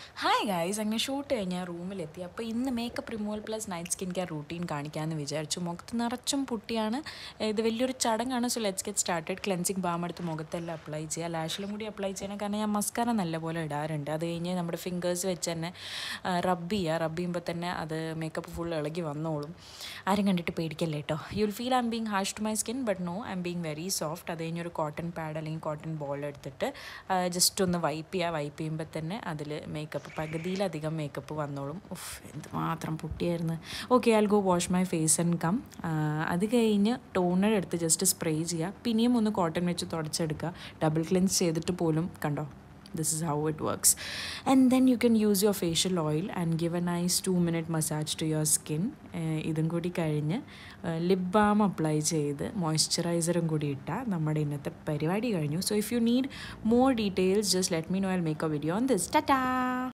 hi guys അങ്ങനെ shoot കഴിഞ്ഞാൽ റൂമിലെത്തി അപ്പോൾ ഇന്ന് makeup removal plus night skin care routine കാണിക്കാമെന്ന് വിചാരിച്ചു മുഖത്ത് നിറച്ചും പൊട്ടിയാണ് ഇത് വലിയൊരു ചടങ്ങാണ് so let's get started cleansing balm എടുത്ത് മുഖത്തെല്ലാം അപ്ലൈ ചെയ്യുക ലാഷിലും കൂടി അപ്ലൈ ചെയ്യണം കാരണം ഞാൻ മസ്കാര നല്ലപോലെ ഇടാറുണ്ട് അത് കഴിഞ്ഞ് നമ്മുടെ ഫിംഗേഴ്സ് വെച്ച് തന്നെ റബ്ബ് ചെയ്യുക റബ്ബ് ചെയ്യുമ്പോൾ തന്നെ അത് മേക്കപ്പ് ഫുൾ ഇളകി വന്നോളും ആരും കണ്ടിട്ട് പേടിക്കല്ലേ കേട്ടോ you will feel I am being harsh to my skin but no I am being very soft അത് കഴിഞ്ഞൊരു കോട്ടൺ പാഡ് അല്ലെങ്കിൽ കോട്ടൺ ബോൾ എടുത്തിട്ട് ജസ്റ്റ് ഒന്ന് വൈപ്പ് ചെയ്യുക വൈപ്പ് ചെയ്യുമ്പോൾ തന്നെ അതിൽ മേക്കപ്പ് പകുതിയിലധികം മേക്കപ്പ് വന്നോളും ഉഫ് എന്തുമാത്രം പൊട്ടിയായിരുന്നു okay I'll go wash my face and come അത് കഴിഞ്ഞ് ടോണർ എടുത്ത് ജസ്റ്റ് സ്പ്രേ ചെയ്യുക പിന്നെയും ഒന്ന് കോട്ടൺ വെച്ച് തുടച്ചെടുക്കുക ഡബിൾ ക്ലെൻസ് ചെയ്തിട്ട് പോലും കണ്ടോ this is how it works and then you can use your facial oil and give a nice two minute massage to your skin ഇതും കൂടി കഴിഞ്ഞ് ലിപ് ബാം അപ്ലൈ ചെയ്ത് മോയ്സ്ചറൈസറും കൂടി ഇട്ടാൽ നമ്മുടെ ഇന്നത്തെ പരിപാടി കഴിഞ്ഞു so if you need more details just let me know I make a video on this Tata